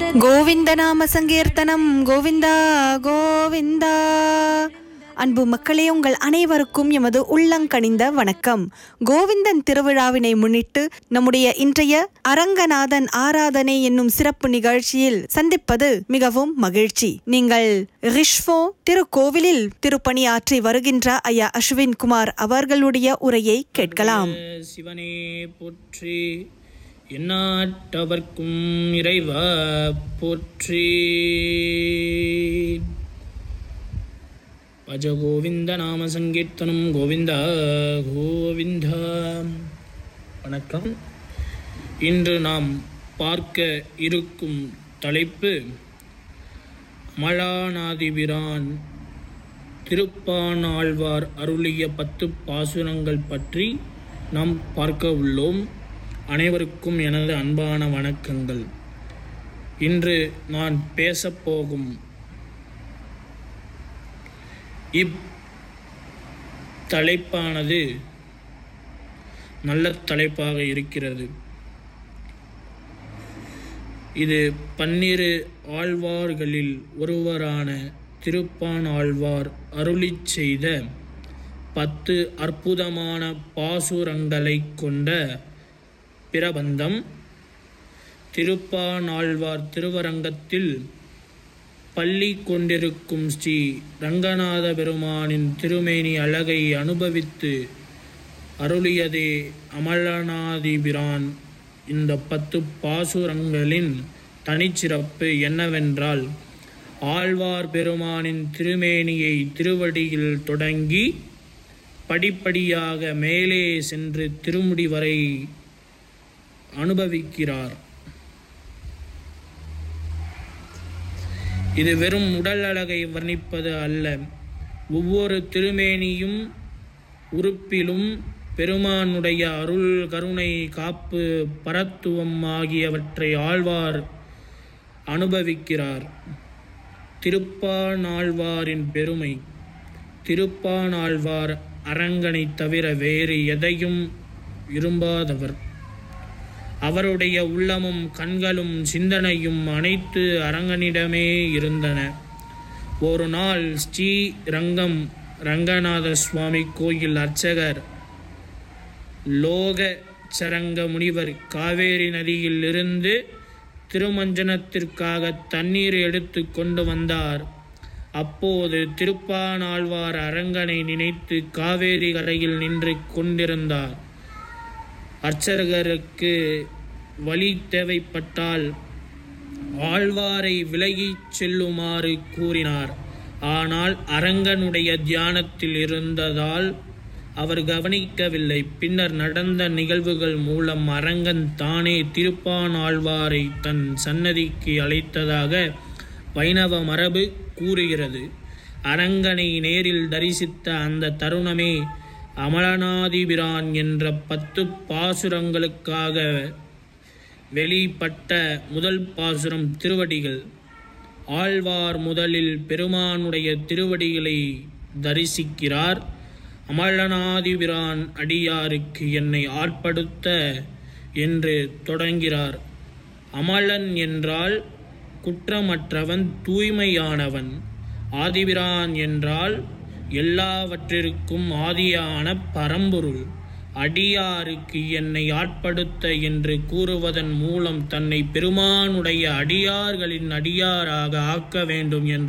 கோவிந்தநாம சங்கீர்த்தனம் கோவிந்தா கோவிந்தா அன்பு மக்களே உங்கள் அனைவருக்கும் எமது உள்ளங்கனிந்த வணக்கம் கோவிந்தன் திருவிழாவினை முன்னிட்டு நம்முடைய இன்றைய அரங்கநாதன் ஆராதனை என்னும் சிறப்பு நிகழ்ச்சியில் சந்திப்பது மிகவும் மகிழ்ச்சி நீங்கள் ரிஷ்வோ திருக்கோவிலில் திருப்பணியாற்றி வருகின்ற ஐயா அஸ்வின் குமார் அவர்களுடைய உரையை கேட்கலாம் சிவனே போற்றி எந்நாட்டவர்க்கும் இறைவா போற்றி பஜ கோவிந்த நாம சங்கீர்த்தனம் கோவிந்தா கோவிந்தா வணக்கம் இன்று நாம் பார்க்க இருக்கும் தலைப்பு மலாநாதிபிரான் திருப்பானாழ்வார் அருளிய பத்து பாசுரங்கள் பற்றி நாம் பார்க்க உள்ளோம் அனைவருக்கும் எனது அன்பான வணக்கங்கள் இன்று நான் பேசப்போகும் இப் தலைப்பானது நல்ல தலைப்பாக இருக்கிறது இது பன்னிரு ஆழ்வார்களில் ஒருவரான திருப்பான் ஆழ்வார் அருளிச் செய்த பத்து அற்புதமான பாசுரங்களை கொண்ட பிரபந்தம் திருப்பானாழ்வார் திருவரங்கத்தில் பள்ளி கொண்டிருக்கும் ஸ்ரீ ரங்கநாத பெருமானின் திருமேனி அழகை அனுபவித்து அருளியதே அமலநாதிபிரான் இந்த பத்து பாசுரங்களின் தனிச்சிறப்பு என்னவென்றால் ஆழ்வார் பெருமானின் திருமேனியை திருவடியில் தொடங்கி படிப்படியாக மேலே சென்று திருமுடி வரை அனுபவிக்கிறார் இது வெறும் உடல் அழகை வர்ணிப்பது அல்ல ஒவ்வொரு திருமேனியும் உறுப்பிலும் பெருமானுடைய அருள் கருணை காப்பு பரத்துவம் ஆகியவற்றை ஆழ்வார் அனுபவிக்கிறார் திருப்பானாழ்வாரின் பெருமை திருப்பானாழ்வார் அரங்கனை தவிர வேறு எதையும் விரும்பாதவர் அவருடைய உள்ளமும் கண்களும் சிந்தனையும் அனைத்து அரங்கனிடமே இருந்தன ஒரு நாள் ஸ்ரீ ரங்கம் ரங்கநாத சுவாமி கோயில் அர்ச்சகர் லோக சரங்க முனிவர் காவேரி நதியில் இருந்து திருமஞ்சனத்திற்காக தண்ணீர் எடுத்து கொண்டு வந்தார் அப்போது திருப்பானாழ்வார் அரங்கனை நினைத்து காவேரி கரையில் நின்று கொண்டிருந்தார் அர்ச்சகருக்கு வழி தேவைப்பட்டால் ஆழ்வாரை விலகிச் செல்லுமாறு கூறினார் ஆனால் அரங்கனுடைய தியானத்தில் இருந்ததால் அவர் கவனிக்கவில்லை பின்னர் நடந்த நிகழ்வுகள் மூலம் அரங்கன் தானே திருப்பானாழ்வாரை தன் சன்னதிக்கு அழைத்ததாக வைணவ மரபு கூறுகிறது அரங்கனை நேரில் தரிசித்த அந்த தருணமே அமலநாதிபிரான் என்ற பத்து பாசுரங்களுக்காக வெளிப்பட்ட முதல் பாசுரம் திருவடிகள் ஆழ்வார் முதலில் பெருமானுடைய திருவடிகளை தரிசிக்கிறார் அமலநாதிபிரான் அடியாருக்கு என்னை ஆட்படுத்த என்று தொடங்கிறார் அமலன் என்றால் குற்றமற்றவன் தூய்மையானவன் ஆதிபிரான் என்றால் எல்லாவற்றிற்கும் ஆதியான பரம்பொருள் அடியாருக்கு என்னை ஆட்படுத்த என்று கூறுவதன் மூலம் தன்னை பெருமானுடைய அடியார்களின் அடியாராக ஆக்க வேண்டும் என்ற